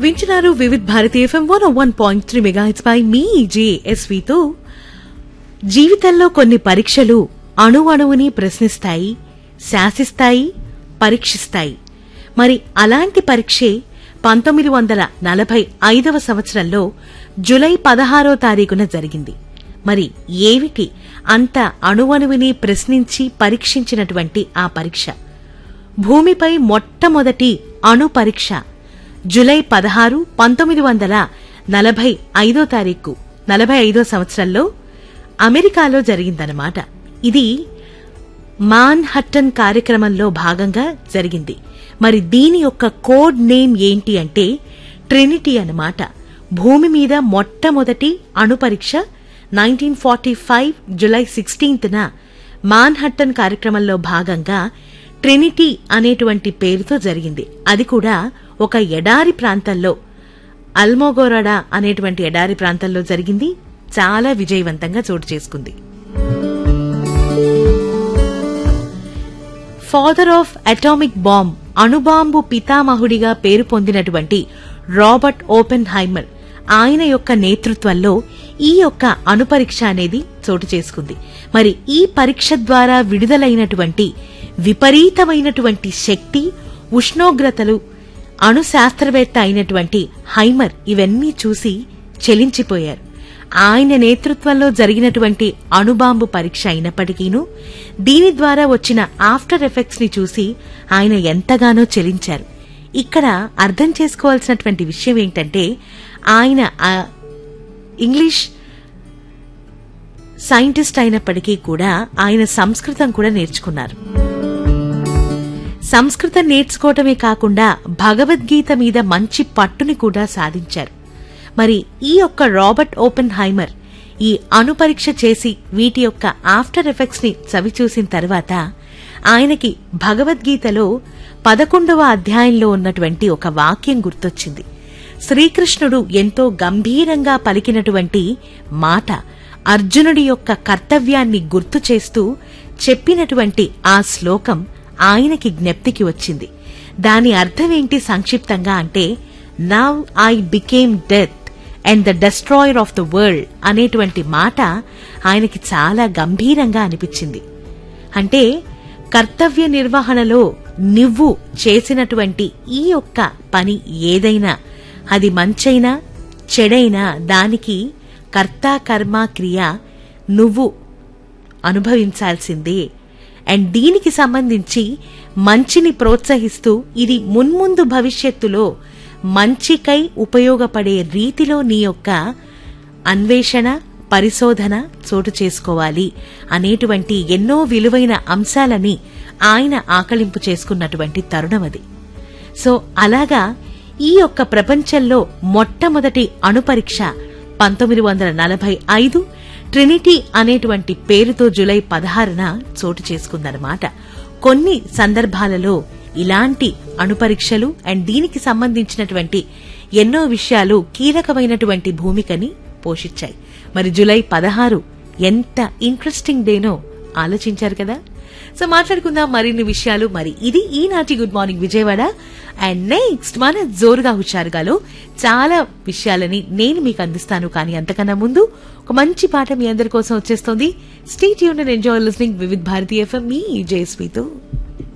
వింటున్నారు Vividh Bharati FM one one point three mega hits పై మీ జేఎస్వితో జీవితంలో కొన్ని పరీక్షలు అణువణువుని ప్రశ్నిస్తాయి శాసిస్తాయి పరీక్షిస్తాయి మరి అలాంటి పరీక్షే పంతొమ్మిది వందల నలభై ఐదవ సంవత్సరంలో జులై పదహారో తారీఖున జరిగింది మరి ఏమిటి అంత అణువణువుని ప్రశ్నించి పరీక్షించినటువంటి ఆ పరీక్ష భూమిపై మొట్టమొదటి అణు పరీక్ష జులై పదహారు పంతొమ్మిది వందల నలభై ఐదో తారీఖు నలభై ఐదో సంవత్సరంలో అమెరికాలో జరిగిందన్నమాట ఇది మాన్ హట్టన్ కార్యక్రమంలో భాగంగా జరిగింది మరి దీని యొక్క కోడ్ నేమ్ ఏంటి అంటే ట్రినిటీ అన్నమాట భూమి మీద మొట్టమొదటి అణు పరీక్ష నైన్టీన్ ఫార్టీ ఫైవ్ జులై సిక్స్టీన్త్న మాన్హట్టన్ కార్యక్రమంలో భాగంగా ట్రినిటీ అనేటువంటి పేరుతో జరిగింది అది కూడా ఒక ఎడారి ప్రాంతంలో అల్మోగోరడా అనేటువంటి ఎడారి ప్రాంతంలో జరిగింది చాలా విజయవంతంగా చోటు చేసుకుంది ఫాదర్ ఆఫ్ అటామిక్ బాంబ్ అణుబాంబు పితామహుడిగా పేరు పొందినటువంటి రాబర్ట్ ఓపెన్ హైమర్ ఆయన యొక్క నేతృత్వంలో ఈ యొక్క అణుపరీక్ష అనేది చోటు చేసుకుంది మరి ఈ పరీక్ష ద్వారా విడుదలైనటువంటి విపరీతమైనటువంటి శక్తి ఉష్ణోగ్రతలు అణు శాస్త్రవేత్త అయినటువంటి హైమర్ ఇవన్నీ చూసి చెలించిపోయారు ఆయన నేతృత్వంలో జరిగినటువంటి అణుబాంబు పరీక్ష అయినప్పటికీనూ దీని ద్వారా వచ్చిన ఆఫ్టర్ ఎఫెక్ట్స్ ని చూసి ఆయన ఎంతగానో చెలించారు ఇక్కడ అర్థం చేసుకోవాల్సినటువంటి విషయం ఏంటంటే ఆయన ఆ ఇంగ్లీష్ సైంటిస్ట్ అయినప్పటికీ కూడా ఆయన సంస్కృతం కూడా నేర్చుకున్నారు సంస్కృతం నేర్చుకోవటమే కాకుండా భగవద్గీత మీద మంచి పట్టుని కూడా సాధించారు మరి ఈ యొక్క రాబర్ట్ ఓపెన్ హైమర్ ఈ అణుపరీక్ష చేసి వీటి యొక్క ఆఫ్టర్ ఎఫెక్ట్స్ ని చవిచూసిన తర్వాత ఆయనకి భగవద్గీతలో పదకొండవ అధ్యాయంలో ఉన్నటువంటి ఒక వాక్యం గుర్తొచ్చింది శ్రీకృష్ణుడు ఎంతో గంభీరంగా పలికినటువంటి మాట అర్జునుడి యొక్క కర్తవ్యాన్ని గుర్తు చేస్తూ చెప్పినటువంటి ఆ శ్లోకం ఆయనకి జ్ఞప్తికి వచ్చింది దాని అర్థమేంటి సంక్షిప్తంగా అంటే now I became death and the destroyer of the world అనేటువంటి మాట ఆయనకి చాలా గంభీరంగా అనిపించింది అంటే కర్తవ్య నిర్వహణలో నువ్వు చేసినటువంటి ఈ యొక్క పని ఏదైనా అది మంచైనా చెడైనా దానికి కర్త కర్మ క్రియ నువ్వు అనుభవించాల్సిందే అండ్ దీనికి సంబంధించి మంచిని ప్రోత్సహిస్తూ ఇది మున్ముందు భవిష్యత్తులో మంచికై ఉపయోగపడే రీతిలో నీ యొక్క అన్వేషణ పరిశోధన చోటు చేసుకోవాలి అనేటువంటి ఎన్నో విలువైన అంశాలని ఆయన ఆకలింపు చేసుకున్నటువంటి తరుణమది సో అలాగా ఈ యొక్క ప్రపంచంలో మొట్టమొదటి అణుపరీక్ష పంతొమ్మిది వందల నలభై ఐదు ట్రినిటీ అనేటువంటి పేరుతో జులై పదహారున చోటు చేసుకుందన్నమాట కొన్ని సందర్భాలలో ఇలాంటి అణుపరీక్షలు అండ్ దీనికి సంబంధించినటువంటి ఎన్నో విషయాలు కీలకమైనటువంటి భూమికని పోషించాయి మరి జులై పదహారు ఎంత ఇంట్రెస్టింగ్ డేనో ఆలోచించారు కదా సో మాట్లాడుకుందాం మరిన్ని విషయాలు మరి ఇది ఈనాటి good morning Vijayawada and next మన జోరుగా హుషారుగాలో చాలా విషయాలని నేను మీకు అందిస్తాను కానీ అంతకన్నా ముందు ఒక మంచి పాట మీ అందరి కోసం వచ్చేస్తోంది స్టేట్ యూన్ and enjoy listening Vividh Bharati FM మీ జేఎస్వీతో